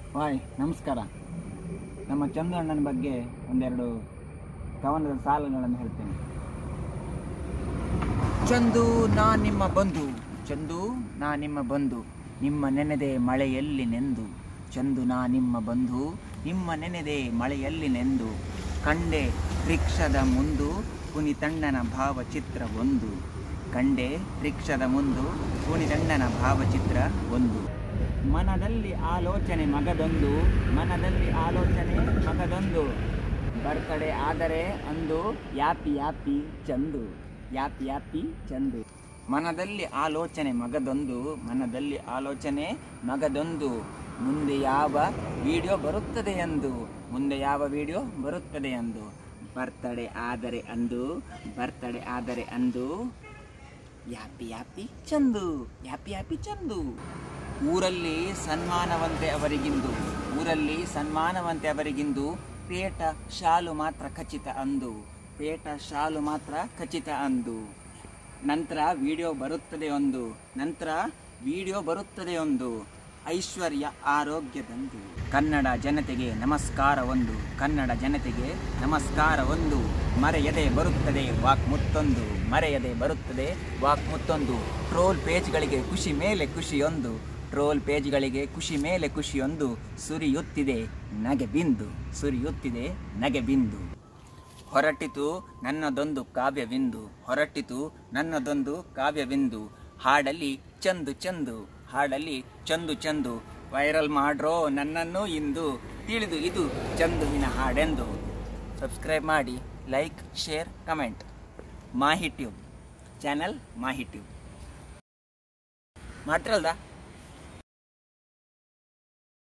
hi ನಮಸ್ಕಾರ ನಮ್ಮ ಚಂದು ಅಣ್ಣನ ಬಗ್ಗೆ ಒಂದೆರಡು ಕವನದ ಸಾಲುಗಳನ್ನು ಹೇಳ್ತೇನೆ ಚಂದು ನಾ ನಿಮ್ಮ ಬಂಧು ಚಂದು ನಾ ನಿಮ್ಮ ಬಂಧು ನಿಮ್ಮ ನೆನೆದೆ ಮಳೆಯಲ್ಲಿ ನೆಂದು ಚಂದು ನಾ ನಿಮ್ಮ ಬಂಧು ನಿಮ್ಮ ನೆನೆದೆ ಮಳೆಯಲ್ಲಿ ನೆಂದು ಕಂಡೆ ರಿಕ್ಷದ ಮುಂದು ಪುನಿತಣ್ಣನ ಭಾವಚಿತ್ರ ಒಂದು ಕಂಡೆ ರಿಕ್ಷದ ಮುಂದು ಪುನಿತಣ್ಣನ ಭಾವಚಿತ್ರ ಒಂದು ಮನದಲ್ಲಿ ಆಲೋಚನೆ ಮಗದೊಂದು ಮನದಲ್ಲಿ ಆಲೋಚನೆ ಮಗದೊಂದು ಬರ್ತಡೆ ಆದರೆ ಅಂದು ಯಾಪಿ ಯಾಪಿ ಚಂದು ಯಾಪಿ ಯಾಪಿ ಚಂದು ಮನದಲ್ಲಿ ಆಲೋಚನೆ ಮಗದೊಂದು ಮನದಲ್ಲಿ ಆಲೋಚನೆ ಮಗದೊಂದು ಮುಂದೆ ಯಾವ ವಿಡಿಯೋ ಬರುತ್ತದೆ ಎಂದು ಮುಂದೆ ಯಾವ ವಿಡಿಯೋ ಬರುತ್ತದೆ ಎಂದು ಬರ್ತಡೆ ಆದರೆ ಅಂದು ಬರ್ತಡೆ ಆದರೆ ಅಂದು ಯಾಪಿ ಯಾಪಿ ಚಂದು ಯಾಪಿ ಯಾಪಿ ಚಂದು ಊರಲ್ಲಿ ಸನ್ಮಾನವಂತೆ ಅವರಿಗಿಂದು ಊರಲ್ಲಿ ಸನ್ಮಾನವಂತೆ ಅವರಿಗಿಂದು ಪೇಟ ಶಾಲು ಮಾತ್ರ ಖಚಿತ ಅಂದು ಪೇಟ ಶಾಲು ಮಾತ್ರ ಖಚಿತ ಅಂದು ನಂತರ ವಿಡಿಯೋ ಬರುತ್ತದೆ ಒಂದು ನಂತರ ವಿಡಿಯೋ ಬರುತ್ತದೆ ಒಂದು ಐಶ್ವರ್ಯ ಆರೋಗ್ಯದಂದು ಕನ್ನಡ ಜನತೆಗೆ ನಮಸ್ಕಾರ ಒಂದು ಕನ್ನಡ ಜನತೆಗೆ ನಮಸ್ಕಾರ ಒಂದು ಮರೆಯದೆ ಬರುತ್ತದೆ ವಾಕ್ ಮುತ್ತೊಂದು ಮರೆಯದೆ ಬರುತ್ತದೆ ವಾಕ್ ಮುತ್ತೊಂದು ಟ್ರೋಲ್ ಪೇಜ್ಗಳಿಗೆ ಖುಷಿ ಮೇಲೆ ಖುಷಿಯೊಂದು ಟ್ರೋಲ್ ಪೇಜ್ಗಳಿಗೆ ಖುಷಿ ಮೇಲೆ ಖುಷಿಯೊಂದು ಸುರಿಯುತ್ತಿದೆ ನಗೆ ಬಿಂದು ಸುರಿಯುತ್ತಿದೆ ನಗೆ ಬಿಂದು ಹೊರಟಿತು ನನ್ನದೊಂದು ಕಾವ್ಯವಿಂದು ಹೊರಟಿತು ನನ್ನದೊಂದು ಕಾವ್ಯವಿಂದು ಹಾಡಲ್ಲಿ ಚಂದು ಚಂದು ಹಾಡಲ್ಲಿ ಚಂದು ಚಂದು ವೈರಲ್ ಮಾಡ್ರೋ ನನ್ನನ್ನು ಇಂದು ತಿಳಿದು ಇದು ಚಂದುವಿನ ಹಾಡೆಂದು ಸಬ್ಸ್ಕ್ರೈಬ್ ಮಾಡಿ like share comment Mahi tube channel Mahi tube ಮಾಡ್ತಿರಲ್ದಾ